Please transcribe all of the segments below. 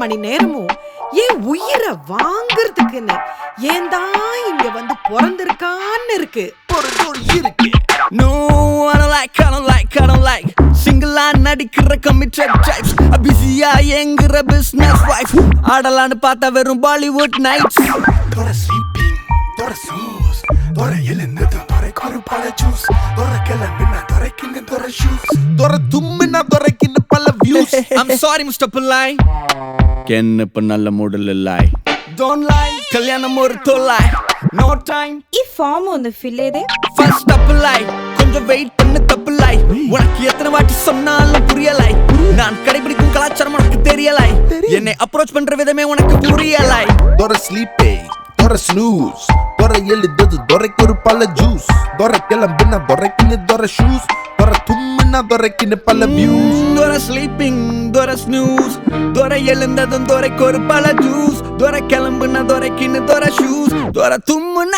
மணி நேரமும் என் உயிரை வாங்குறதுக்குன்னு ஏன் தான் இங்க வந்து பிறந்திருக்கான்னு இருக்கு ஒரு தோல் இருக்கு No, I don't like, I don't like, I don't like சிங்கிளா நடிக்கிற கமிட்டட் டைப்ஸ் பிஸியா எங்கிற பிசினஸ் வைஃப் ஆடலான்னு பார்த்தா வெறும் பாலிவுட் நைட்ஸ் தொர ஸ்லீப்பிங் தொர சூஸ் தொர எழுந்தது தொரைக்கு பல ஜூஸ் தொர கிளம்பின தொரைக்குன்னு தொர ஷூஸ் தொர தும்மினா தொரைக்குன்னு பல views I'm sorry Mr. Pillai என்ன இப்ப நல்ல மூடல் இல்லைய் Don't lie கல்யாணம் ஒரு தொல்லாய் No time ಈ ಫಾರ್ಮ್ ಒಂದು ಫಿಲ್ ಇದೆ ஃபர்ஸ்ட் அப்பிள்ளாய் கொஞ்சம் வெயிட் பண்ணு தப்பில்லாய் உனக்கு எத்தனை வாட்டி சொன்னாலும் புரியலாய் நான் கடைபிடிக்கும் கலாச்சாரம் உனக்கு தெரியலாய் என்னை அப்ரோச் பண்ற விதமே உனக்கு புரியலாய் தொர ஸ்லீப்பிங் தொர ஸ்னூஸ் தொர எழுந்தது தொரைக்கு ஒரு பல ஜூஸ் தொர கிளம்பின தொரைக்குன்னு தொர ஷூஸ் தொர தும்மினா தொரைக்குன்னு பல வியூஸ் தோர ஸ்லீப்பிங் தோர ஸ்னூஸ் தோர எழுந்ததும் தோரைக்கு ஒரு பல ஜூஸ் தோர கிளம்புனா தோரைக்குன்னு தோர ஷூஸ் தோர தும்முனா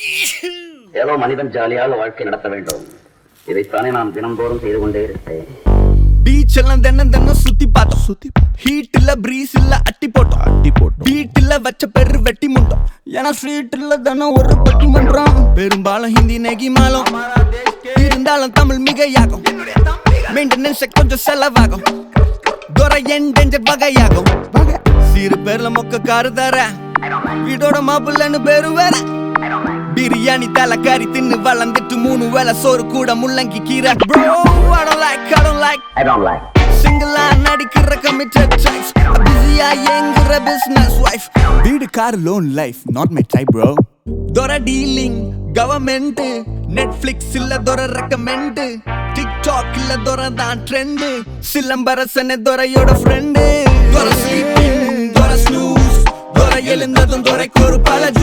ஏதோ மனிதன் ஜாலியாக வாழ்க்கை நடத்த வேண்டும் இதைத்தானே நான் தினந்தோறும் செய்து கொண்டே இருப்பேன் பீச் எல்லாம் தினம் தினம் சுத்தி பார்த்தோம் சுத்தி ஹீட் இல்ல பிரீஸ் இல்ல அட்டி போட்டோம் அட்டி போட்டோம் பீட் இல்ல வச்ச பெரு வெட்டி முண்டோம் ஏன்னா ஸ்ட்ரீட் இல்ல தினம் ஒரு பட்டி மன்றம் பெரும்பாலும் ஹிந்தி நெகி மாலம் இருந்தாலும் தமிழ் மிகையாகும் மெயின்டெனன்ஸ் கொஞ்சம் செலவாகும் துறை என்டெஞ்சர் வகையாகும் சிறு பேர்ல மொக்க காரு தர வீடோட மாப்பிள்ளன்னு பேரு வேற பிரியாணி தலைக்காரி தின்னு வளர்ந்துட்டு மூணு வேளை சோறு கூட முள்ளங்கி கீரை bro I don't like I don't like I don't like சிங்கிளா நடிக்கிற கமிட்டட் டைப்ஸ் பிஸியா எங்கிற பிசினஸ் வைஃப் வீடு car loan life not my type bro தொர டீலிங் கவர்மெண்ட் நெட்ஃபிளிக்ஸ் இல்ல தொர ரெக்கமெண்ட் டிக்டாக் இல்ல தொர தான் ட்ரெண்ட் சிலம்பரசன் துறையோட ஃப்ரெண்டு தொர ஸ்லீப்பிங் தொர ஸ்னூஸ் தொர எழுந்ததும் தொரைக்கு ஒரு பல